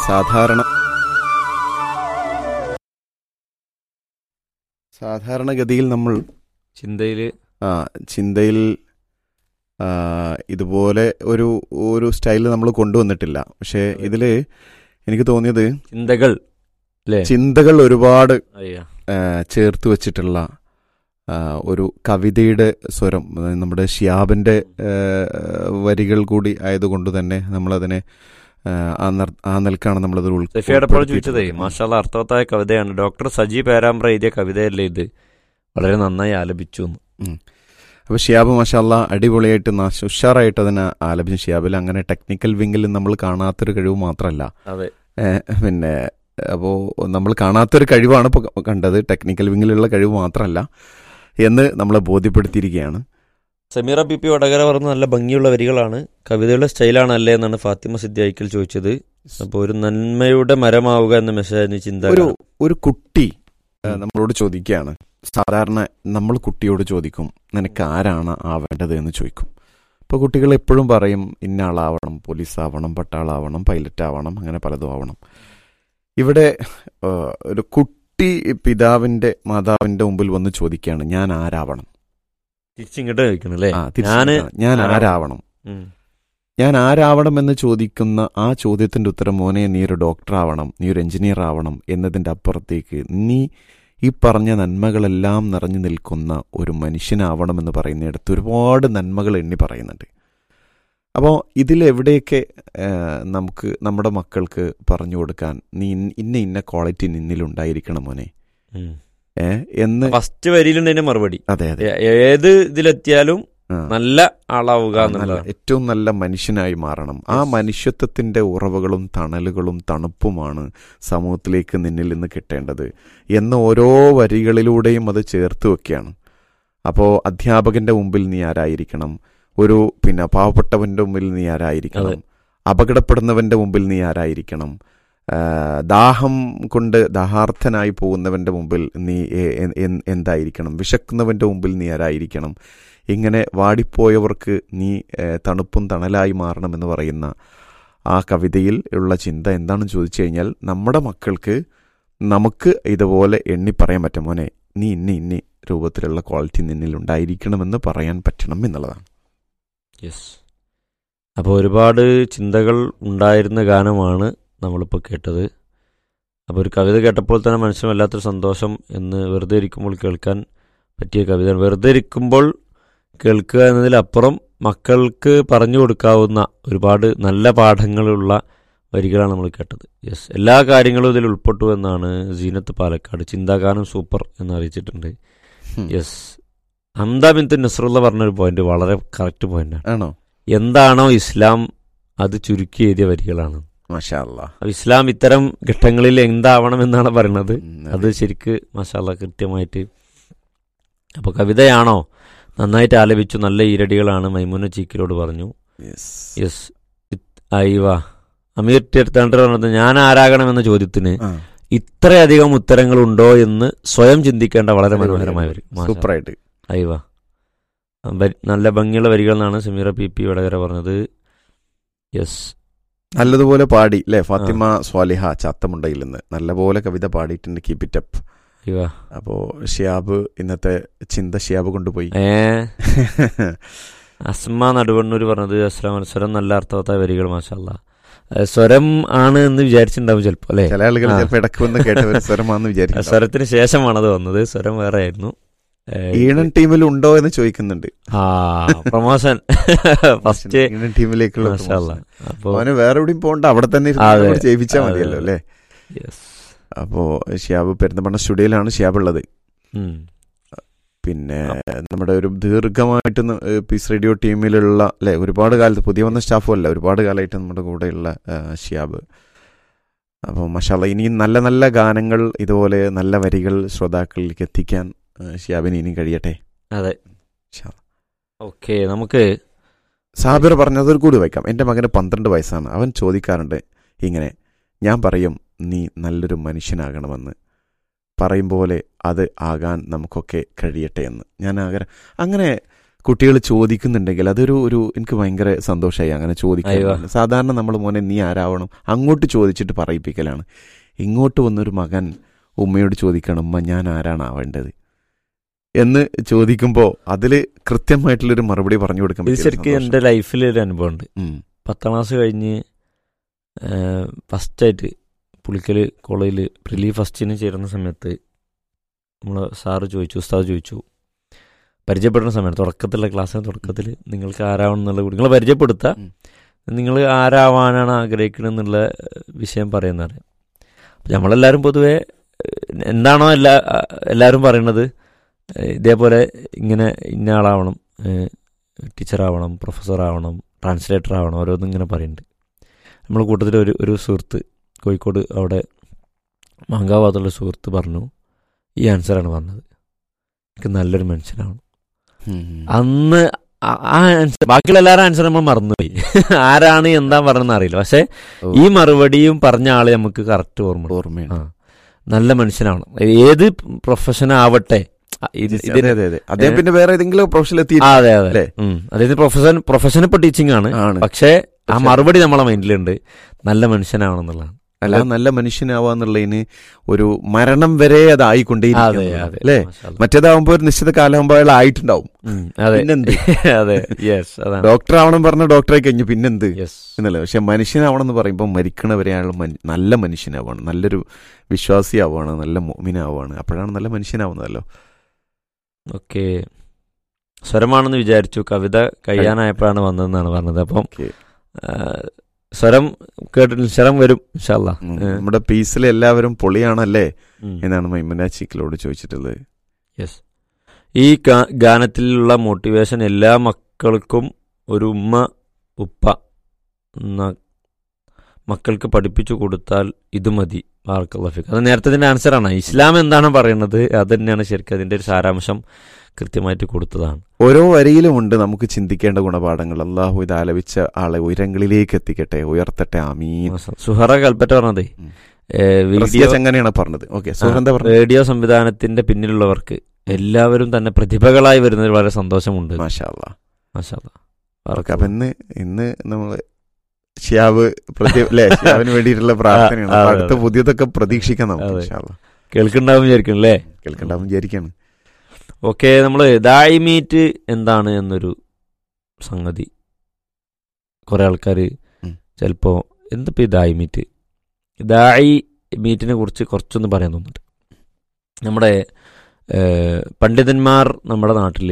സാധാരണ സാധാരണഗതിയിൽ നമ്മൾ ചിന്തയില് ആ ചിന്തയിൽ ആ, ഇതുപോലെ ഒരു ഒരു സ്റ്റൈൽ നമ്മൾ കൊണ്ടുവന്നിട്ടില്ല പക്ഷേ ഇതിൽ എനിക്ക് തോന്നിയത് ചിന്തകൾ അല്ലേ ചിന്തകൾ ഒരുപാട് അയ്യാ ആ, ചേർത്ത് വെച്ചിട്ടുള്ള ആ, ഒരു കവിതയുടെ സ്വരം അതായത് നമ്മുടെ ഷിയാബിന്റെ ആ, വരികൾ കൂടി ആയതുകൊണ്ട് തന്നെ നമ്മളതിനെ ആ, ആ നർ- ആ നിലക്കാണ് നമ്മളത് ഉൾ- സഫിയുടെ അപ്പോൾ ചോദിച്ചതേ ഉൾപ്പെടുത്തിയിട്ടുള്ളത്. മാഷാല്ല അർത്ഥവത്തായ കവിതയാണ് ഡോക്ടർ സജി പേരാമ്പ്ര എഴുതിയ കവിതയല്ലേ ഇത് വളരെ നന്നായി ആലപിച്ചു എന്ന്. അപ്പോൾ ഷിയാബ് മഷാല്ല അടിപൊളിയായിട്ട് നാശ ഉഷാറായിട്ട് അതിനെ ആലപിച്ചു ഷിയാബിൽ അങ്ങനെ ടെക്നിക്കൽ വിങ്ങിൽ നമ്മൾ കാണാത്തൊരു കഴിവ് മാത്രമല്ല അതെ ഏഹ് പിന്നെ അപ്പോൾ നമ്മൾ കാണാത്തൊരു കഴിവാണ് ഇപ്പോൾ കണ്ടത് ടെക്നിക്കൽ വിങ്ങിലുള്ള കഴിവ് മാത്രമല്ല എന്ന് നമ്മളെ ബോധ്യപ്പെടുത്തിയിരിക്കുകയാണ് സമീറ പി പി വടകര പറഞ്ഞ നല്ല ഭംഗിയുള്ള വരികളാണ് കവിതയുടെ സ്റ്റൈലാണ് അല്ലേ എന്നാണ് ഫാത്തിമ സിദ്ദീഖിൽ ചോദിച്ചത് അപ്പോൾ ഒരു നന്മയുടെ മരമാവുക എന്ന മെസ്സേജ് ചിന്ത ഒരു ഒരു കുട്ടി ഏഹ് ഉം. നമ്മളോട് ചോദിക്കുകയാണ് സാധാരണ നമ്മൾ കുട്ടിയോട് ചോദിക്കും നിനക്ക് ആരാണ് ആവേണ്ടത് എന്ന് ചോദിക്കും ഇപ്പോൾ കുട്ടികൾ എപ്പോഴും പറയും ഇന്ന ആളാവണം പോലീസ് ആവണം പട്ടാളാവണം പൈലറ്റ് ആവണം അങ്ങനെ പലതും ആവണം ഇവിടെ ഏഹ്, ഒരു കുട്ടി പിതാവിന്റെ മാതാവിന്റെ മുമ്പിൽ വന്ന് ചോദിക്കുകയാണ് ഞാൻ ആരാവണം തിരിച്ചിങ്ങോട്ട് ചോദിക്കണം അല്ലേ ആ, തിരിച്ച് ഞാന് ചോദിക്കണം. ഞാൻ ആരാവണം? ആരാവണം ഉം. ഞാൻ ആരാവണം എന്ന് ചോദിക്കുന്ന ആ ചോദ്യത്തിന്റെ ഉത്തരം മോനെ നീ ഒരു ഡോക്ടർ ആവണം നീ ഒരു എഞ്ചിനീയർ ആവണം എന്നതിന്റെ അപ്പുറത്തേക്ക് നീ ഈ പറഞ്ഞ നന്മകളെല്ലാം നിറഞ്ഞു നിൽക്കുന്ന ഒരു മനുഷ്യനാവണം എന്ന് പറയുന്നിടത്ത് ഒരുപാട് നന്മകൾ എണ്ണി പറയുന്നുണ്ട് അപ്പോൾ ഇതിലെവിടെയൊക്കെ ആ, നമുക്ക് നമ്മുടെ മക്കൾക്ക് പറഞ്ഞു കൊടുക്കാൻ നീ ഇന്ന- ഇന്ന ഇന്ന ക്വാളിറ്റി നിന്നിലുണ്ടായിരിക്കണം മോനെ ഉം. ഏ എന്ന് ഫസ്റ്റ് വരിയിലുണ്ട് അതിന്റെ മറുപടി അതെ അതെ ഏ- ഏത് ഇതിലെത്തിയാലും ആ. നല്ല ആളാവുക ആ, എന്നുള്ളത് നല്ല- ഏറ്റവും നല്ല മനുഷ്യനായി മാറണം ആ Yes. മനുഷ്യത്വത്തിന്റെ ഉറവകളും തണലുകളും തണുപ്പുമാണ് സമൂഹത്തിലേക്ക് നിന്നിൽ നിന്ന് കിട്ടേണ്ടത് എന്ന് ഓരോ വരികളിലൂടെയും അത് ചേർത്ത് വെക്കുകയാണ് അപ്പോൾ അധ്യാപകന്റെ മുമ്പിൽ നീ ആരായിരിക്കണം ഒരു പിന്നെ പാവപ്പെട്ടവന്റെ മുമ്പിൽ നീ ആരായിരിക്കണം അപകടപ്പെടുന്നവന്റെ മുമ്പിൽ നീ ആരായിരിക്കണം ആ, ദാഹം കൊണ്ട് ദാഹാർത്ഥനായി പോകുന്നവന്റെ മുമ്പിൽ നീ എ- എ- എ- എന്തായിരിക്കണം വിശക്കുന്നവന്റെ മുമ്പിൽ നീ ആരായിരിക്കണം ഇങ്ങനെ വാടിപ്പോയവർക്ക് നീ ഏ, തണുപ്പും തണലായി മാറണമെന്ന് പറയുന്ന ആ കവിതയിൽ ഉള്ള ചിന്ത എന്താണെന്ന് ചോദിച്ചു കഴിഞ്ഞാൽ നമ്മുടെ മക്കൾക്ക് നമുക്ക് ഇതുപോലെ എണ്ണി പറയാൻ പറ്റും മോനെ നീ ഇന്ന ഇന്ന രൂപത്തിലുള്ള ക്വാളിറ്റി നിന്നിൽ ഉണ്ടായിരിക്കണമെന്ന് പറയാൻ പറ്റണം എന്നുള്ളതാണ് യെസ് അപ്പോൾ ഒരുപാട് ചിന്തകൾ ഉണ്ടായിരുന്ന ഗാനമാണ് നമ്മളിപ്പോൾ കേട്ടത് അപ്പോൾ ഒരു കവിത കേട്ടപ്പോൾ തന്നെ മനസ്സിന് വല്ലാത്തൊരു സന്തോഷം എന്ന് വെറുതെ ഇരിക്കുമ്പോൾ കേൾക്കാൻ പറ്റിയ കവിത വെറുതെ ഇരിക്കുമ്പോൾ കേൾക്കുക എന്നതിലപ്പുറം മക്കൾക്ക് പറഞ്ഞു കൊടുക്കാവുന്ന ഒരുപാട് നല്ല പാഠങ്ങളുള്ള വരികളാണ് നമ്മൾ കേട്ടത് യെസ് എല്ലാ കാര്യങ്ങളും ഇതിൽ ഉൾപ്പെട്ടു എന്നാണ് സീനത്ത് പാലക്കാട് ചിന്താഗാനം സൂപ്പർ എന്ന് അറിയിച്ചിട്ടുണ്ട് ഉം. യെസ് അഹമ്മദാബിൻ നസറുള്ള പറഞ്ഞൊരു പോയിന്റ് വളരെ കറക്റ്റ് പോയിന്റാണ് ആണോ എന്താണോ ഇസ്ലാം അത് ചുരുക്കി എഴുതിയ വരികളാണ് മാഷാ അല്ലാ. അപ്പൊ ഇസ്ലാം ഇത്തരം ഘട്ടങ്ങളിൽ എന്താവണം എന്നാണ് പറയുന്നത് ഉം, അത് ശരിക്ക് മസാല കൃത്യമായിട്ട് അപ്പൊ കവിതയാണോ നന്നായിട്ട് ആലപിച്ചു നല്ല ഈരടികളാണ് മൈമുന ചീക്കിലോട് പറഞ്ഞു Yes. യെസ് അയ്യവ അമീർ തീർത്ഥാണ്ടർ പറഞ്ഞത് ഞാൻ ആരാകണമെന്ന ചോദ്യത്തിന് ആ, ഇത്രയധികം ഉത്തരങ്ങളുണ്ടോ എന്ന് സ്വയം ചിന്തിക്കേണ്ട വളരെ മനോഹരമായ വരി സൂപ്പറായിട്ട് അയ്യവ വരി- നല്ല ഭംഗിയുള്ള വരികൾ എന്നാണ് സമീറ പി പി വടകര പറഞ്ഞത് യെസ് നല്ലതുപോലെ പാടി അല്ലേ ഫാത്തിമ സ്വാലിഹ ചാത്തമുണ്ടയിൽ നിന്ന് നല്ലപോലെ കവിത പാടിയിട്ടുണ്ട് കീപ് ഇറ്റ് അപ്പ് അയ്യവ അപ്പോ ഷിയാബ് ഇന്നത്തെ ചിന്ത ഷിയാബ് കൊണ്ടുപോയി ഏ അസ്മ നടുവണ്ണൂർ പറഞ്ഞത് അസ്ലാം സ്വരം നല്ല അർത്ഥവത്തായ വരികൾ മാഷല്ല സ്വരം ആണ് എന്ന് വിചാരിച്ചിട്ടുണ്ടാവും ചിലപ്പോ അല്ലെ ചില ആളുകൾ ആ. ചിലപ്പോൾ ഇടയ്ക്ക് വന്ന് കേട്ടവർ സ്വരമാണെന്ന് വിചാരിക്കും സ്വരത്തിന് ശേഷമാണത് വന്നത് സ്വരം വേറെ ആയിരുന്നു ഏ, ഈണൻ ടീമിൽ ഉണ്ടോ എന്ന് ചോദിക്കുന്നുണ്ട് ആ പ്രൊമോഷൻ ഫസ്റ്റ് ഈണൻ ടീമിലേക്കുള്ള മാഷല്ല promotion. അപ്പൊ അവന് വേറെ എവിടെയും പോകണ്ട അവിടെ തന്നെ ഇരുന്ന് അതെ. അങ്ങോട്ട് ചെയ്യിപ്പിച്ചാൽ അതെ, മതിയല്ലോ അതെ. അല്ലേ യെസ് അപ്പോ ഷിയാബ് പെരുന്തമണ്ണ സ്റ്റുഡിയോയിലാണ് ഷിയാബ് ഉള്ളത് പിന്നെ നമ്മുടെ ഒരു ദീർഘമായിട്ട് ന- ഏഹ് പീസ് റേഡിയോ ടീമിലുള്ള അല്ലെ ഒരുപാട് കാലത്ത് പുതിയ വന്ന സ്റ്റാഫും അല്ല ഒരുപാട് കാലമായിട്ട് നമ്മുടെ കൂടെയുള്ള ഏഹ്, ഷിയാബ് അപ്പോൾ മഷാല ഇനിയും നല്ല നല്ല ഗാനങ്ങൾ ഇതുപോലെ നല്ല വരികൾ ശ്രോതാക്കളിലേക്ക് എത്തിക്കാൻ ഏഹ്, ഷിയാബിന് ഇനിയും കഴിയട്ടെ അതെ ഇൻഷാ അല്ലാ. ഓക്കെ നമുക്ക് സാബിർ പറഞ്ഞതൊരു കൂടി വായിക്കാം എൻ്റെ മകന് പന്ത്രണ്ട് വയസ്സാണ് അവൻ ചോദിക്കാറുണ്ട് ഇങ്ങനെ ഞാൻ പറയും നീ നല്ലൊരു മനുഷ്യനാകണമെന്ന് പറയും പോലെ അത് ആകാൻ നമുക്കൊക്കെ കഴിയട്ടെ എന്ന് ഞാൻ ആഗ്രഹം അങ്ങനെ കുട്ടികൾ ചോദിക്കുന്നുണ്ടെങ്കിൽ അതൊരു ഒരു എനിക്ക് ഭയങ്കര സന്തോഷമായി അങ്ങനെ ചോദിക്കാൻ അയ്യോ. സാധാരണ നമ്മൾ മോനെ നീ ആരാവണം അങ്ങോട്ട് ചോദിച്ചിട്ട് പറയിപ്പിക്കലാണ് ഇങ്ങോട്ട് വന്നൊരു മകൻ ഉമ്മയോട് ചോദിക്കണം ഉമ്മ ഞാൻ ആരാണ് ആവേണ്ടത് എന്ന് ചോദിക്കുമ്പോൾ അതിൽ കൃത്യമായിട്ടുള്ളൊരു മറുപടി പറഞ്ഞു കൊടുക്കാൻ ഇത് പറ്റിയ ഒരു ശരിക്കും സന്തോഷം. എൻ്റെ ലൈഫിൽ ഒരു അനുഭവമുണ്ട് ഉം. പത്താം ക്ലാസ് കഴിഞ്ഞ് ഫസ്റ്റായിട്ട് പുളിക്കൽ കോളേജിൽ പ്രിലി ഫസ്റ്റിന് ചേരുന്ന സമയത്ത് നമ്മൾ സാറ് ചോദിച്ചു ഉസ്താദ് ചോദിച്ചു പരിചയപ്പെടുന്ന സമയത്ത് തുടക്കത്തിലുള്ള ക്ലാസ്സിന് തുടക്കത്തിൽ നിങ്ങൾക്ക് ആരാവണം എന്നുള്ള കൂടി നിങ്ങളെ പരിചയപ്പെടുത്തുക ഉം. നിങ്ങൾ ആരാവാനാണ് ആഗ്രഹിക്കുന്നത് എന്നുള്ള വിഷയം പറയുന്നത് അപ്പം നമ്മളെല്ലാവരും പൊതുവെ ഏഹ്, എന്താണോ എല്ലാ എല്ലാവരും പറയുന്നത് ഏഹ്, ഇതേപോലെ ഇങ്ങനെ ഇന്ന ആളാവണം ഏഹ്, ടീച്ചറാവണം പ്രൊഫസറാവണം ട്രാൻസ്ലേറ്റർ ആവണം ഓരോന്നും ഇങ്ങനെ പറയുന്നുണ്ട് നമ്മളെ കൂട്ടത്തിൽ ഒരു ഒരു സുഹൃത്ത് കോഴിക്കോട് അവിടെ മാങ്കാവാത്തുള്ള സുഹൃത്ത് പറഞ്ഞു ഈ ആൻസറാണ് പറഞ്ഞത് എനിക്ക് നല്ലൊരു മനുഷ്യനാവണം ഉം. അന്ന് ആ- ആ ആൻസർ ബാക്കിയുള്ള എല്ലാവരും ആൻസർ നമ്മൾ മറന്നുപോയി ആരാണ് എന്താ പറഞ്ഞെന്ന് അറിയില്ല പക്ഷെ ഓ. ഈ മറുപടിയും പറഞ്ഞ ആള് നമുക്ക് കറക്റ്റ് ഓർമ്മ ഓർമ്മയുണ്ട് ആ നല്ല മനുഷ്യനാവണം ഏത് പ്രൊഫഷൻ ആവട്ടെ ആ, ഇത് അതെ ഇതിന് അതെ അതെ അദ്ദേഹം ഏ? പിന്നെ വേറെ ഏതെങ്കിലും പ്രൊഫഷനിൽ എത്തി ആ, അതെ അതെ അല്ലേ? ഉം. അതായത് പ്രൊഫഷൻ പ്രൊഫഷൻ ഇപ്പൊ ടീച്ചിങ് ആണ് ആണ് പക്ഷേ ആ പക്ഷേ- മറുപടി നമ്മളെ മൈൻഡിലുണ്ട് നല്ല മനുഷ്യനാവണം എന്നുള്ളതാണ് അല്ല നല്ല മനുഷ്യനാവാന്നുള്ളതിന് ഒരു മരണം വരെ അതെ അതായിക്കൊണ്ടേയിരിക്കും അതെ അല്ലേ മാഷാ അല്ലാ. മറ്റേതാവുമ്പോ ഒരു നിശ്ചിത കാലമാകുമ്പോൾ അയാൾ ആയിട്ടുണ്ടാവും ഉം, അതെ പിന്നെന്ത് അതെ യെസ് അതാണ് ഡോക്ടർ ആവണം പറഞ്ഞ ഡോക്ടറെ കഴിഞ്ഞു പിന്നെന്ത് യെസ് എന്നല്ലേ പക്ഷെ മനുഷ്യനാവണം എന്ന് പറയുമ്പോൾ മരിക്കണവരെ അയാൾ മൻ- നല്ല മനുഷ്യനാവാണ് നല്ലൊരു വിശ്വാസിയാവാണ് നല്ല മോമിനാവാണ് അപ്പോഴാണ് നല്ല മനുഷ്യനാവുന്നതല്ലോ ഓക്കെ സ്വരമാണെന്ന് വിചാരിച്ചു കവിത കഴിയാനായപ്പോഴാണ് വന്നതെന്നാണ് പറഞ്ഞത് അപ്പം ഓക്കെ. ആ, സ്വരം കേട്ടിട്ടില്ല സ്വരം വരും ഇൻഷാല്ലാ ഉം. ഏ, നമ്മുടെ പീസിലെ എല്ലാവരും പൊളിയാണല്ലേ ഉം. എന്നാണ് മൈമന ചിക്കിലോട് ചോദിച്ചിട്ടുള്ളത് യെസ് ഈ ഗാ- ഗാനത്തിലുള്ള മോട്ടിവേഷൻ എല്ലാ മക്കൾക്കും ഒരു ഉമ്മ ഉപ്പ ന- മക്കൾക്ക് പഠിപ്പിച്ചു കൊടുത്താൽ ഇത് മതി ബാർക്കല്ലാഫിക്ക് അത് നേരത്തെ ഇതിന്റെ ആൻസറാണ് ഇസ്ലാം എന്താണ് പറയുന്നത് അത് തന്നെയാണ് ശരിക്കും അതിന്റെ ഒരു സാരാംശം കൃത്യമായിട്ട് കൊടുത്തതാണ് ഓരോ വരിയിലുമുണ്ട് നമുക്ക് ചിന്തിക്കേണ്ട ഗുണപാഠങ്ങൾ അള്ളാഹു ഇത് ആലപിച്ച ആളെ ഉയരങ്ങളിലേക്ക് എത്തിക്കട്ടെ ഉയർത്തട്ടെ ആമീൻ സുഹറ കൽപ്പറ്റ പറഞ്ഞതേ ഉം. ഏ, വീഡിയോ റസിയ ചങ്ങനെയാണ് പറഞ്ഞത് ഓക്കെ സുഹൃന്ത പറഞ്ഞത് റേഡിയോ സംവിധാനത്തിന്റെ പിന്നിലുള്ളവർക്ക് എല്ലാവരും തന്നെ പ്രതിഭകളായി വരുന്നതിൽ വളരെ സന്തോഷമുണ്ട് മാഷാ അല്ലാ. മാഷാ അല്ലാ. ഓക്കെ അപ്പൊ ഇന്ന് ഇന്ന് നമ്മള് ഷിയാവ് പ്രതി അല്ലെ ഷിയാവിന് വേണ്ടിയിട്ടുള്ള പ്രാർത്ഥനയാണ് ആ, അപ്പൊ അതെ, അടുത്ത അതെ. പുതിയതൊക്കെ പ്രതീക്ഷിക്കാം നമുക്ക് അതെ. ഇൻഷാ അല്ലാ. കേൾക്കുന്നുണ്ടാവും വിചാരിക്കും അല്ലേ കേൾക്കണ്ടാവും വിചാരിക്കാണ് ഓക്കെ നമ്മൾ ദായി മീറ്റ് എന്താണ് എന്നൊരു സംഗതി കുറെ ആൾക്കാർ ഉം. ചിലപ്പോൾ എന്തിപ്പോ ഈ ദായി മീറ്റ് ദായി മീറ്റിനെ കുറിച്ച് കുറച്ചൊന്ന് പറയാൻ തോന്നുന്നുണ്ട് നമ്മുടെ ഏഹ്, പണ്ഡിതന്മാർ നമ്മുടെ നാട്ടിൽ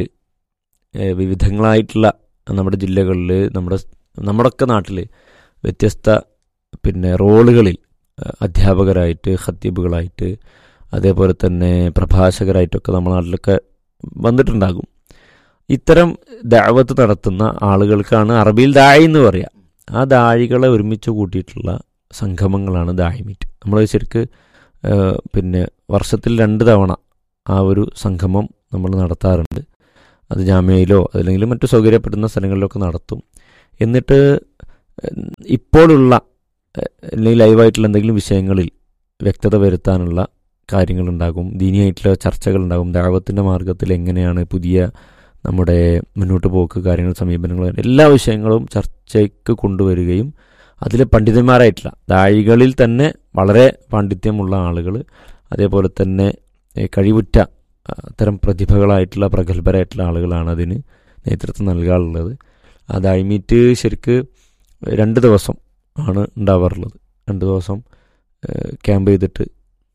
വിവിധങ്ങളായിട്ടുള്ള നമ്മുടെ ജില്ലകളിൽ നമ്മുടെ നമ്മുടെയൊക്കെ നാട്ടിൽ വ്യത്യസ്ത പിന്നെ റോളുകളിൽ ഏഹ്, അധ്യാപകരായിട്ട് ഖത്തീബുകളായിട്ട് അതേപോലെ തന്നെ പ്രഭാഷകരായിട്ടൊക്കെ നമ്മുടെ നാട്ടിലൊക്കെ വന്നിട്ടുണ്ടാകും ഇത്തരം ദാവത്ത് നടത്തുന്ന ആളുകൾക്കാണ് അറബിയിൽ ദായി എന്ന് പറയുക ആ ദാഴികളെ ഒരുമിച്ച് കൂട്ടിയിട്ടുള്ള സംഗമങ്ങളാണ് ദായി മീറ്റ് നമ്മൾ ശരിക്ക് ഏഹ്, പിന്നെ വർഷത്തിൽ രണ്ട് തവണ ആ ഒരു സംഗമം നമ്മൾ നടത്താറുണ്ട് അത് ജാമ്യയിലോ അല്ലെങ്കിൽ മറ്റു സൗകര്യപ്പെടുന്ന സ്ഥലങ്ങളിലൊക്കെ നടത്തും എന്നിട്ട് ഏഹ്, ഇപ്പോഴുള്ള ഏഹ്, അല്ലെങ്കിൽ ലൈവായിട്ടുള്ള എന്തെങ്കിലും വിഷയങ്ങളിൽ വ്യക്തത വരുത്താനുള്ള കാര്യങ്ങളുണ്ടാകും ദീനിയായിട്ടുള്ള ചർച്ചകളുണ്ടാകും ദാവത്തിൻ്റെ മാർഗത്തിൽ എങ്ങനെയാണ് പുതിയ നമ്മുടെ മുന്നോട്ട് പോക്ക് കാര്യങ്ങൾ സമീപനങ്ങൾ എല്ലാ വിഷയങ്ങളും ചർച്ചയ്ക്ക് കൊണ്ടുവരികയും അതിൽ പണ്ഡിതന്മാരായിട്ടുള്ള ദാഴികളിൽ തന്നെ വളരെ പാണ്ഡിത്യമുള്ള ആളുകൾ അതേപോലെ തന്നെ ഏഹ്, കഴിവുറ്റ ആ, അത്തരം പ്രതിഭകളായിട്ടുള്ള പ്രഗത്ഭരായിട്ടുള്ള ആളുകളാണ് അതിന് നേതൃത്വം നൽകാറുള്ളത് ആ ദാഴി മീറ്റ് ശരിക്ക് രണ്ട് ദിവസം ആണ് ഉണ്ടാവാറുള്ളത് രണ്ട് ദിവസം ഏഹ്, ക്യാമ്പ് ചെയ്തിട്ട്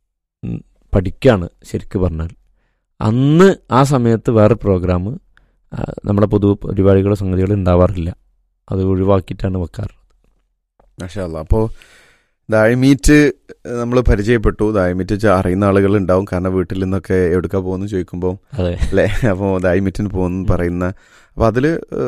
ഉം, പഠിക്കുകയാണ് ശരിക്ക് പറഞ്ഞാൽ അന്ന് ആ സമയത്ത് വേറെ പ്രോഗ്രാം നമ്മുടെ പൊതു പരിപാടികളോ സംഗതികളോ ഉണ്ടാവാറില്ല അത് ഒഴിവാക്കിയിട്ടാണ് വെക്കാറ് മാഷാ അല്ലാ. അപ്പോ ദാഴ്മീറ്റ് നമ്മൾ പരിചയപ്പെട്ടു ദാഴ്മീറ്റ് ച- അറിയുന്ന ആളുകൾ ഉണ്ടാവും കാരണം വീട്ടിൽ നിന്നൊക്കെ എവിടുക്കാ പോകുന്നു ചോദിക്കുമ്പോൾ അതെ അല്ലേ അപ്പോൾ ദായ്മീറ്റിന് പോകുന്നു പറയുന്ന അപ്പോൾ അതിൽ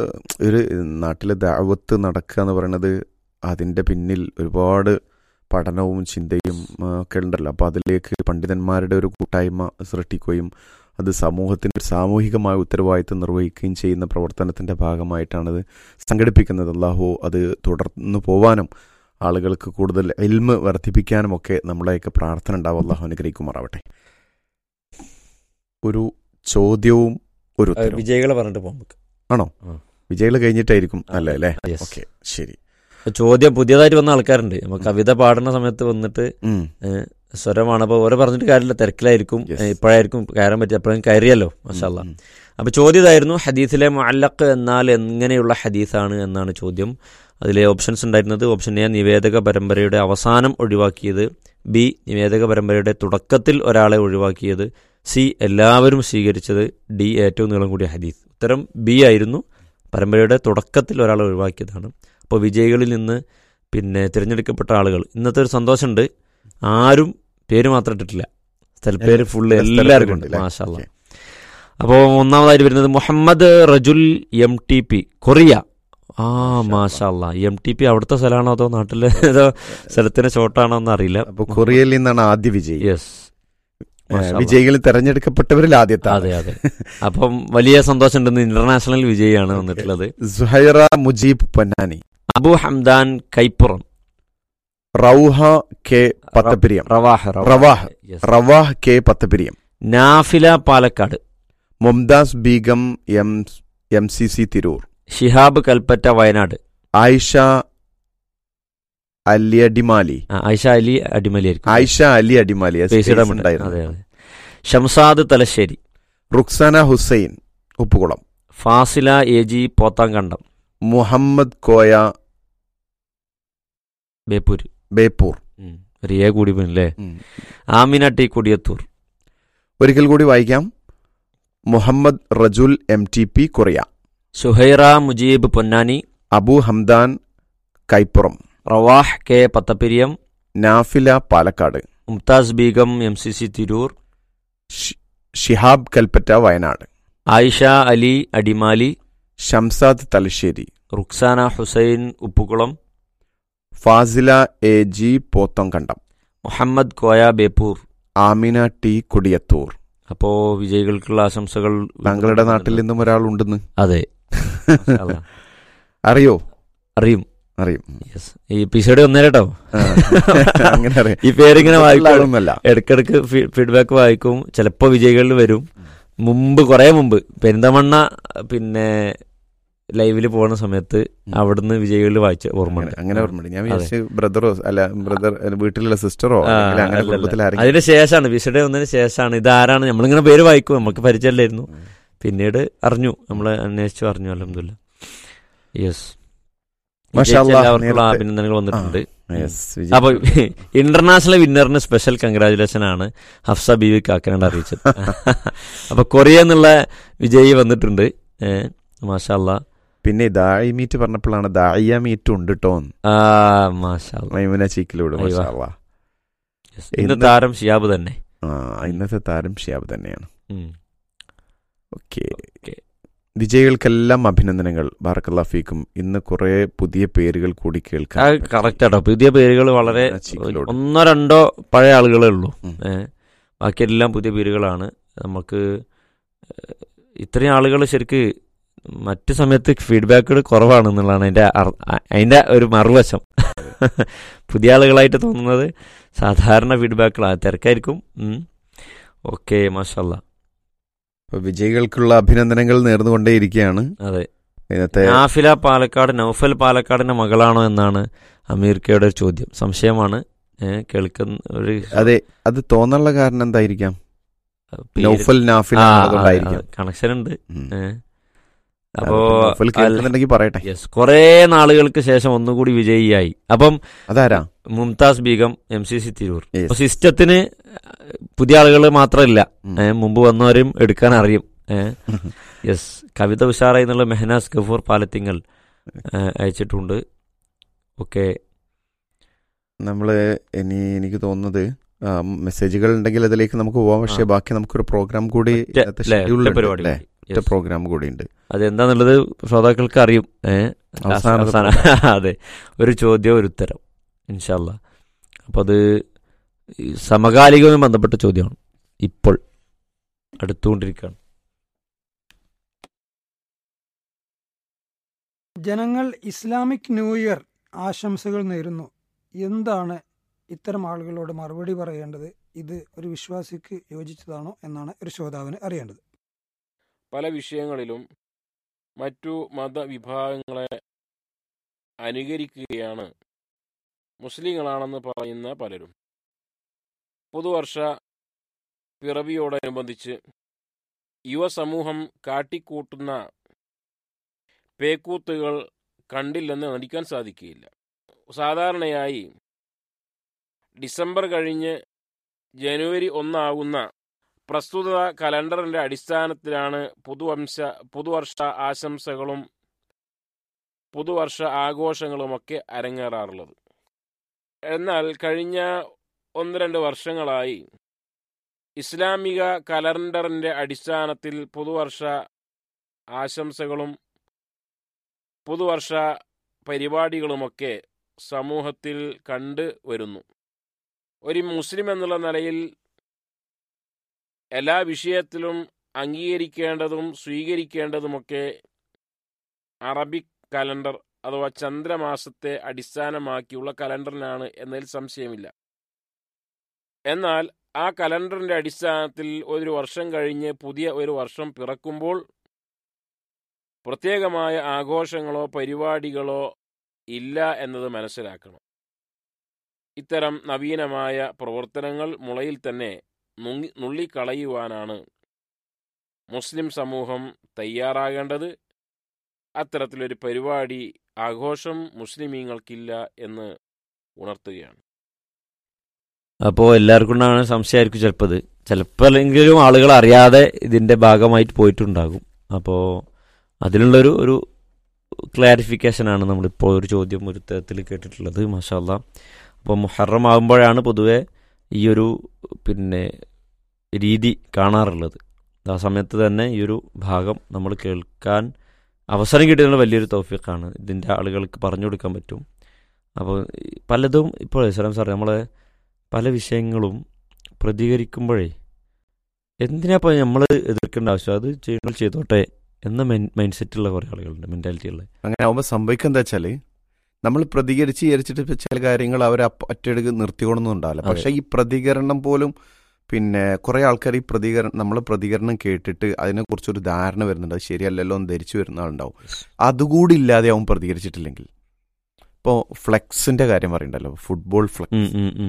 ഒരു നാട്ടിലെ ദാവത്ത് നടക്കുക എന്ന് പറയുന്നത് അതിൻ്റെ പിന്നിൽ ഒരുപാട് പഠനവും ചിന്തയും ആ, ഒക്കെ ഉണ്ടല്ലോ അപ്പോൾ അതിലേക്ക് പണ്ഡിതന്മാരുടെ ഒരു കൂട്ടായ്മ സൃഷ്ടിക്കുകയും അത് സമൂഹത്തിന് ഒരു സാമൂഹികമായ ഉത്തരവാദിത്വം നിർവഹിക്കുകയും ചെയ്യുന്ന പ്രവർത്തനത്തിൻ്റെ ഭാഗമായിട്ടാണത് സംഘടിപ്പിക്കുന്നത് അള്ളാഹു അത് തുടർന്ന് പോവാനും ആളുകൾക്ക് കൂടുതൽ എൽമ് വർദ്ധിപ്പിക്കാനും ഒക്കെ നമ്മളെയൊക്കെ പ്രാർത്ഥന ഉണ്ടാവും അള്ളാഹു അനുഗ്രഹിക്കുമാറാവട്ടെ ഒരു ചോദ്യവും ഒരു ഉത്തരവും വിജയികളെ പറഞ്ഞിട്ട് പോകാം നമുക്ക് ആണോ ആ. വിജയികൾ കഴിഞ്ഞിട്ടായിരിക്കും അല്ലേ അല്ലേ Yes. ഓക്കെ ശരി ചോദ്യം പുതിയതായിട്ട് വന്ന ആൾക്കാരുണ്ട് അപ്പൊ കവിത പാടുന്ന സമയത്ത് വന്നിട്ട് ഉം. ഏഹ്, സ്വരമാണ് അപ്പോൾ ഓരോ പറഞ്ഞിട്ട് കാര്യമില്ല തിരക്കിലായിരിക്കും Yes. ഏഹ്, ഇപ്പോഴായിരിക്കും കയറാൻ പറ്റുക അപ്പോഴും കയറിയല്ലോ മഷാല്ല ഉം. അപ്പൊ ചോദ്യം ഇതായിരുന്നു ഹദീസിലെ മുഅല്ലഖ് എന്നാൽ എങ്ങനെയുള്ള ഹദീസാണ് എന്നാണ് ചോദ്യം അതിലെ ഓപ്ഷൻസ് ഉണ്ടായിരുന്നത് ഓപ്ഷൻ എ നിവേദക പരമ്പരയുടെ അവസാനം ഒഴിവാക്കിയത് ബി നിവേദക പരമ്പരയുടെ തുടക്കത്തിൽ ഒരാളെ ഒഴിവാക്കിയത് സി എല്ലാവരും സ്വീകരിച്ചത് ഡി ഏറ്റവും നീളം കൂടിയ ഹദീസ് ഉത്തരം ബി ആയിരുന്നു പരമ്പരയുടെ തുടക്കത്തിൽ ഒരാളെ ഒഴിവാക്കിയതാണ് അപ്പോൾ വിജയികളിൽ നിന്ന് പിന്നെ തിരഞ്ഞെടുക്കപ്പെട്ട ആളുകൾ ഇന്നത്തെ ഒരു സന്തോഷമുണ്ട് ആരും പേര് മാത്രം ഇട്ടിട്ടില്ല സ്ഥലപ്പേര് ഫുള്ള് എല്ലാ എല്ലാവർക്കും ഉണ്ട് സ്ഥലപ്പേരും മാഷാല്ല ഓക്കേ. അപ്പോൾ ഒന്നാമതായിട്ട് വരുന്നത് Muhammad Rajul M T P Korea ആ മാഷാ മാഷാല്ല എം ടി പി അവിടുത്തെ സ്ഥലമാണോ അതോ നാട്ടിലെ ഏതോ സ്ഥലത്തിന്റെ ഷോട്ടാണോ എന്ന് അറിയില്ല അപ്പൊ കൊറിയയിൽ നിന്നാണ് ആദ്യ വിജയി യെസ് ഏഹ്, വിജയികളിൽ തെരഞ്ഞെടുക്കപ്പെട്ടവരിൽ ആദ്യത്തെ ആള്. അതെ അതെ അപ്പം വലിയ സന്തോഷമുണ്ടെന്ന് ഇന്റർനാഷണൽ വിജയിയാണ് വന്നിട്ടുള്ളത് Suhaira Mujeeb Ponnani Abu Hamdan Kaipuram Rauha K Pathappiriyam Rawah Rawah. Yes. Rawah K Pathappiriyam Nafila Palakkad Mumtaz Begum M M C C Tirur Shihab Kalpetta Wayanad Aisha Ali Adimali ആ, ആയിഷ അലി അടിമലിയായിരിക്കും ആയിഷ അലി അടിമാലി അത് പേസിയുടെ space മുന്നിൽ. ഉണ്ടായിരുന്നു. അതെ അതെ ഷംസാദ് തലശ്ശേരി റുക്സാന ഹുസൈൻ ഉപ്പുകുളം ഫാസില എ ജി പോത്താങ്കണ്ടം മുഹമ്മദ് കോയ ബേപ്പൂര് ബേപ്പൂർ ഉം. ഒരു എ കൂടി പോയില്ലേ ഉം. ആമിന ടി കൊടിയത്തൂർ ഒരിക്കൽ കൂടി വായിക്കാം Muhammad Rajul M T P Korea Suhaira Mujeeb Ponnani Abu Hamdan Kaipuram Rawah K Pathappiriyam Nafila Palakkad Mumtaz Begum M C C Tirur ഷി- Shihab Kalpetta Wayanad Aisha Ali Adimali Shamsad Thalassery Ruksana Hussain Uppukulam Fasila A G Pothankandam Muhammad Koya Beypore Amina T Kodiyathur അപ്പോ വിജയികൾക്കുള്ള ആശംസകൾ താങ്കളുടെ നാട്ടിൽ നിന്നും ഒരാളുണ്ടെന്ന് അതെ മാഷാ അല്ലാ. അറിയോ അറിയും അറിയും യെസ് ഈ എപ്പിസോഡ് വന്നേരട്ടോ ആ. അങ്ങനെ അറിയാം ഈ പേരിങ്ങനെ വായിക്കും ആളൊന്നുമല്ല ഇടയ്ക്കിടയ്ക്ക് ഫീഡ്ബാക്ക് വായിക്കും ചിലപ്പോ വിജയികളിൽ വരും മുമ്പ് കുറെ മുമ്പ് പെരിന്തമണ്ണ പിന്നെ ലൈവിൽ പോകുന്ന സമയത്ത് അവിടുന്ന് വിജയികളിൽ വായിച്ച ഓർമ്മ അങ്ങനെ- അങ്ങനെ ഓർമ്മയുണ്ട് ഞാൻ വിചാരിച്ചു ബ്രദറോ അല്ല ബ്രദർ വീട്ടിലുള്ള സിസ്റ്ററോ അല്ലെങ്കിൽ അങ്ങനെ കുടുംബത്തിൽ ആരെങ്കിലും അതിന് ശേഷമാണ് വിഷയുടെ വന്നതിന് ശേഷമാണ് ഇതാരാണ് നമ്മളിങ്ങനെ പേര് വായിക്കും നമുക്ക് പരിചയമില്ലായിരുന്നു പിന്നീട് അറിഞ്ഞു നമ്മൾ അന്വേഷിച്ചു അറിഞ്ഞു അലഹമില്ല യെസ് മാഷാ അല്ലാ, എല്ലാവർക്കുള്ള നേരത്തെ- അഭിനന്ദനങ്ങൾ വന്നിട്ടുണ്ട് Yes, വിജയ്. അപ്പൊ ഇന്റർനാഷണൽ വിന്നറിന് സ്പെഷ്യൽ കൺഗ്രാചുലേഷൻ ആണ് ഹഫ്സ ബീവി കാക്കനാട് അറിയിച്ചത് അപ്പൊ കൊറിയ എന്നുള്ള വിജയി വന്നിട്ടുണ്ട് ഏഹ് മാഷാല്ല പിന്നെ ദായി മീറ്റ് പറഞ്ഞപ്പോഴാണ് ദായിയ മീറ്റ് ഉണ്ട് കേട്ടോ ആ മാഷാല്ല മൈമുന ചീക്കിലൂടെ അയ്യോ. മാഷാ അല്ലാ. ഇന്ന് ഇന്ന് താരം ഷിയാബ് തന്നെ ആ ഇന്നത്തെ താരം ഷിയാബ് തന്നെയാണ് ഉം. Okay okay. വിജയികൾക്കെല്ലാം അഭിനന്ദനങ്ങൾ ബാറക്കല്ലാഫിക്കും ഇന്ന് കുറെ പുതിയ പേരുകൾ കൂടി ആ കേൾക്കാൻ കറക്റ്റ് ആട്ടോ പുതിയ പേരുകൾ വളരെ മൈമുന ചീക്കിലോട്. ഒന്നോ രണ്ടോ പഴയ ആളുകളേ ഉള്ളൂ ഉം. ഏഹ് ബാക്കിയെല്ലാം പുതിയ പേരുകളാണ് നമുക്ക് ഏഹ്, ഇത്രയും ആളുകൾ ശരിക്ക് മറ്റു സമയത്ത് ഫീഡ്ബാക്കുകൾ കുറവാണെന്നുള്ളതാണ് അതിന്റെ അർ- അ- അതിന്റെ ഒരു മറുവശം പുതിയ ആളുകളായിട്ട് തോന്നുന്നത് സാധാരണ ഫീഡ്ബാക്കുകളാണ് തിരക്കായിരിക്കും ഓക്കെ മാഷല്ല അപ്പൊ വിജയികൾക്കുള്ള അഭിനന്ദനങ്ങൾ നേർന്നുകൊണ്ടേയിരിക്കുകയാണ് അതെ ഇന്നത്തെ നാഫില പാലക്കാട് നൗഫൽ പാലക്കാടിന്റെ മകളാണോ എന്നാണ് അമീർക്കയുടെ ഒരു ചോദ്യം സംശയമാണ് ഏഹ്, കേൾക്കുന്ന ഒരു അതെ അത് തോന്നാനുള്ള കാരണം എന്തായിരിക്കാം പേര്- നൗഫൽ നാഫിൽ ആ, അതുകൊണ്ടായിരിക്കാം ആ, കണക്ഷൻ ഉണ്ട് ഉം. ഏഹ്. അതിപ്പോ അപ്പോ നൗഫൽ അൽ- കേൾക്കുന്നുണ്ടെങ്കിൽ പറയട്ടെ യെസ് കുറേ നാളുകൾക്ക് ശേഷം ഒന്നുകൂടി വിജയിയായി അപ്പം അതാരാ Mumtaz Begum M C C Tirur Yes. അപ്പൊ സിസ്റ്റത്തിന് പുതിയ ആളുകൾ മാത്രമല്ല ഉം. ഏ, മുമ്പ് വന്നവരും എടുക്കാൻ അറിയും യെസ് കവിത ഉഷാറായി എന്നുള്ള മെഹനാസ് ഗഫൂർ പാലത്തിങ്ങൽ ഏ, അയച്ചിട്ടുണ്ട് ഓക്കെ നമ്മള് ഇനി എനിക്ക് തോന്നുന്നത് ആ, മെസ്സേജുകൾ ഉണ്ടെങ്കിൽ അതിലേക്ക് നമുക്ക് പോവാം പക്ഷേ ആ. ബാക്കി നമുക്കൊരു പ്രോഗ്രാം കൂടി ഇന്നത്തെ schedule ഉണ്ട് പരിപാടി അല്ലേ? കൂടി. ഒറ്റ Yes. പ്രോഗ്രാം കൂടി ഉണ്ട് അതെന്താന്നുള്ളത് ശ്രോതാക്കൾക്ക് അറിയും ഏ അവസാനത്തെ അവസാനം അതെ ഒരു ചോദ്യം ഒരു ഉത്തരം ഇൻഷല്ല അപ്പോൾ അത് ഈ സമകാലികവുമായി ബന്ധപ്പെട്ട ചോദ്യമാണ് ഇപ്പോൾ അടുത്തുകൊണ്ടിരിക്കുകയാണ് ജനങ്ങൾ ഇസ്ലാമിക് ന്യൂ ഇയർ ആശംസകൾ നേരുന്നു എന്താണ് ഇത്തരം ആളുകളോട് മറുപടി പറയേണ്ടത് ഇത് ഒരു വിശ്വാസിക്ക് യോജിച്ചതാണോ എന്നാണ് ഒരു ശ്രോതാവിന് അറിയേണ്ടത് പല വിഷയങ്ങളിലും മറ്റു മതവിഭാഗങ്ങളെ അനുകരിക്കുകയാണ് മുസ്ലിങ്ങളാണെന്ന് പറയുന്ന പലരും പുതുവർഷ പിറവിയോടനുബന്ധിച്ച് യുവസമൂഹം കാട്ടിക്കൂട്ടുന്ന പേക്കൂത്തുകൾ കണ്ടില്ലെന്ന് നടിക്കാൻ സാധിക്കുകയില്ല സാധാരണയായി ഡിസംബർ കഴിഞ്ഞ് ജനുവരി ഒന്നാകുന്ന പ്രസ്തുത കലണ്ടറിന്റെ അടിസ്ഥാനത്തിലാണ് പുതുവംശ പുതുവർഷ ആശംസകളും പുതുവർഷ ആഘോഷങ്ങളുമൊക്കെ അരങ്ങേറാറുള്ളത് എന്നാൽ കഴിഞ്ഞ ഒന്ന് രണ്ട് വർഷങ്ങളായി ഇസ്ലാമിക കലണ്ടറിന്റെ അടിസ്ഥാനത്തിൽ പുതുവർഷ ആശംസകളും പുതുവർഷ പരിപാടികളുമൊക്കെ സമൂഹത്തിൽ കണ്ടു വരുന്നു ഒരു മുസ്ലിം എന്നുള്ള നിലയിൽ എല്ലാ വിഷയത്തിലും അംഗീകരിക്കേണ്ടതും സ്വീകരിക്കേണ്ടതുമൊക്കെ അറബിക് കലണ്ടർ അഥവാ ചന്ദ്രമാസത്തെ അടിസ്ഥാനമാക്കിയുള്ള കലണ്ടറിനാണ് എന്നതിൽ സംശയമില്ല എന്നാൽ ആ കലണ്ടറിന്റെ അടിസ്ഥാനത്തിൽ ഒരു വർഷം കഴിഞ്ഞ് പുതിയ ഒരു വർഷം പിറക്കുമ്പോൾ പ്രത്യേകമായ ആഘോഷങ്ങളോ പരിപാടികളോ ഇല്ല എന്നത് മനസ്സിലാക്കണം ഇത്തരം നവീനമായ പ്രവർത്തനങ്ങൾ മുളയിൽ തന്നെ നുങ്ങി നുള്ളിക്കളയുവാനാണ് മുസ്ലിം സമൂഹം തയ്യാറാകേണ്ടത് അത്തരത്തിലൊരു പരിപാടി ആഘോഷം മുസ്ലിമീങ്ങൾക്കില്ല എന്ന് ഉണർത്തുകയാണ് അപ്പോൾ എല്ലാവർക്കും ഉണ്ടാകുന്ന സംശയമായിരിക്കും ചിലപ്പോൾ ഇത് ചിലപ്പോഴെങ്കിലും ആളുകൾ അറിയാതെ ഇതിൻ്റെ ഭാഗമായിട്ട് പോയിട്ടുണ്ടാകും അപ്പോൾ അതിനുള്ളൊരു ഒരു ക്ലാരിഫിക്കേഷനാണ് നമ്മളിപ്പോൾ ഒരു ചോദ്യം ഒരു തരത്തിൽ കേട്ടിട്ടുള്ളത് മാഷാല്ല അപ്പോൾ മുഹറം ആകുമ്പോഴാണ് പൊതുവെ ഈ ഒരു പിന്നെ രീതി കാണാറുള്ളത് ആ സമയത്ത് തന്നെ ഈ ഒരു ഭാഗം നമ്മൾ കേൾക്കാൻ അവസരം കിട്ടിയുള്ള വലിയൊരു തൗഫീഖാണ് ഇതിൻ്റെ ആളുകൾക്ക് പറഞ്ഞു കൊടുക്കാൻ പറ്റും അപ്പോൾ ഈ പലതും ഇപ്പോൾ സലാം സാറേ നമ്മളെ പല വിഷയങ്ങളും പ്രതികരിക്കുമ്പോഴേ എന്തിനാപ്പോൾ നമ്മൾ എതിർക്കേണ്ട ആവശ്യം അത് ചെയ്യുമ്പോൾ ചെയ്തോട്ടെ എന്ന മൈൻഡ് സെറ്റുള്ള കുറേ ആളുകളുണ്ട് മെൻറ്റാലിറ്റി ഉള്ള അങ്ങനെ ആവുമ്പോൾ സംഭവിക്കുക എന്താ വെച്ചാല് നമ്മൾ പ്രതികരിച്ച് വിചാരിച്ചിട്ട് ഇപ്പൊ ചില കാര്യങ്ങൾ അവർ ഒറ്റയെടുക്ക് നിർത്തിക്കൊണ്ടൊന്നും ഉണ്ടാവില്ല അതെ. പക്ഷെ ഈ പ്രതികരണം പോലും പിന്നെ കുറെ ആൾക്കാർ ഈ പ്രതികരണം നമ്മളെ പ്രതികരണം കേട്ടിട്ട് അതിനെക്കുറിച്ചൊരു ധാരണ വരുന്നുണ്ട് അത് ശരിയല്ലല്ലോ എന്ന് ധരിച്ചു വരുന്ന ആളുണ്ടാവും അതുകൂടി ഇല്ലാതെ അവൻ പ്രതികരിച്ചിട്ടില്ലെങ്കിൽ ഇപ്പോൾ ഫ്ലെക്സിന്റെ കാര്യം പറയണ്ടല്ലോ ഫുട്ബോൾ ഫ്ലെക്സ്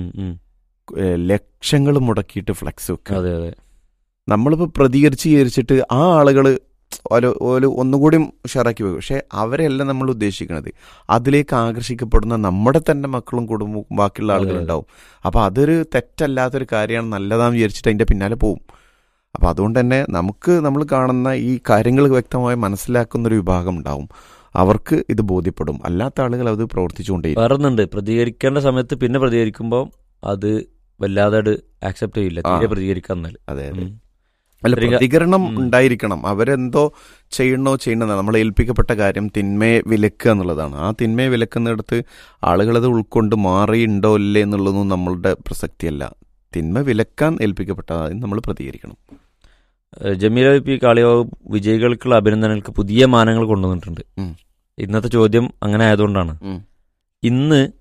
ലക്ഷങ്ങൾ മുടക്കിയിട്ട് ഫ്ലെക്സ് വെക്കുക അതെ അതെ നമ്മളിപ്പോൾ പ്രതികരിച്ച് വിചാരിച്ചിട്ട് ആ ആളുകൾ ഒരു ഒരു ഒന്നുകൂടി ഉഷാറാക്കി വെക്കും പക്ഷെ അവരെല്ലാം നമ്മൾ ഉദ്ദേശിക്കുന്നത് അതിലേക്ക് ആകർഷിക്കപ്പെടുന്ന നമ്മുടെ തന്നെ മക്കളും കുടുംബവും ബാക്കിയുള്ള അതെ, ആളുകളുണ്ടാവും അപ്പോൾ അതൊരു തെറ്റല്ലാത്തൊരു കാര്യമാണ് നല്ലതാന്ന് വിചാരിച്ചിട്ട് അതിൻ്റെ പിന്നാലെ പോവും അപ്പോൾ അതുകൊണ്ട് തന്നെ നമുക്ക് നമ്മൾ കാണുന്ന ഈ കാര്യങ്ങൾ വ്യക്തമായി മനസ്സിലാക്കുന്ന ഒരു വിഭാഗം ഉണ്ടാവും അവർക്ക് ഇത് ബോധ്യപ്പെടും അല്ലാത്ത ആളുകൾ അത് പ്രവർത്തിച്ചുകൊണ്ടേയിരിക്കും വേറെ ഒന്നുണ്ട് പ്രതികരിക്കേണ്ട സമയത്ത് പിന്നെ പ്രതികരിക്കുമ്പോൾ അത് വല്ലാതെ ആക്സെപ്റ്റ് ചെയ്യില്ല തീരെ ആ. പ്രതികരിക്കാൻ എന്നാൽ അതെ അതെ അല്ല പ്രതിക- പ്രതികരണം ഉം. ഉണ്ടായിരിക്കണം അവരെന്തോ ചെയ്യണോ ചെയ്യണമെന്ന് നമ്മൾ ഏൽപ്പിക്കപ്പെട്ട കാര്യം തിന്മയെ വിലക്കുക എന്നുള്ളതാണ് ആ തിന്മയെ വിലക്കുന്നിടത്ത് ആളുകളത് ഉൾക്കൊണ്ട് മാറിയുണ്ടോ ഇല്ലേ എന്നുള്ളതൊന്നും നമ്മളുടെ പ്രസക്തിയല്ല തിന്മ വിലക്കാൻ ഏൽപ്പിക്കപ്പെട്ടത് നമ്മൾ പ്രതികരിക്കണം ഏഹ് ജമീല പി കാളിയാവ് വിജയികൾക്കുള്ള അഭിനന്ദനങ്ങൾക്ക് പുതിയ മാനങ്ങൾ കൊണ്ടുവന്നിട്ടുണ്ട് ഉം. ഇന്നത്തെ ചോദ്യം അങ്ങനെ ആയതുകൊണ്ടാണ് ഉം. ഇന്ന്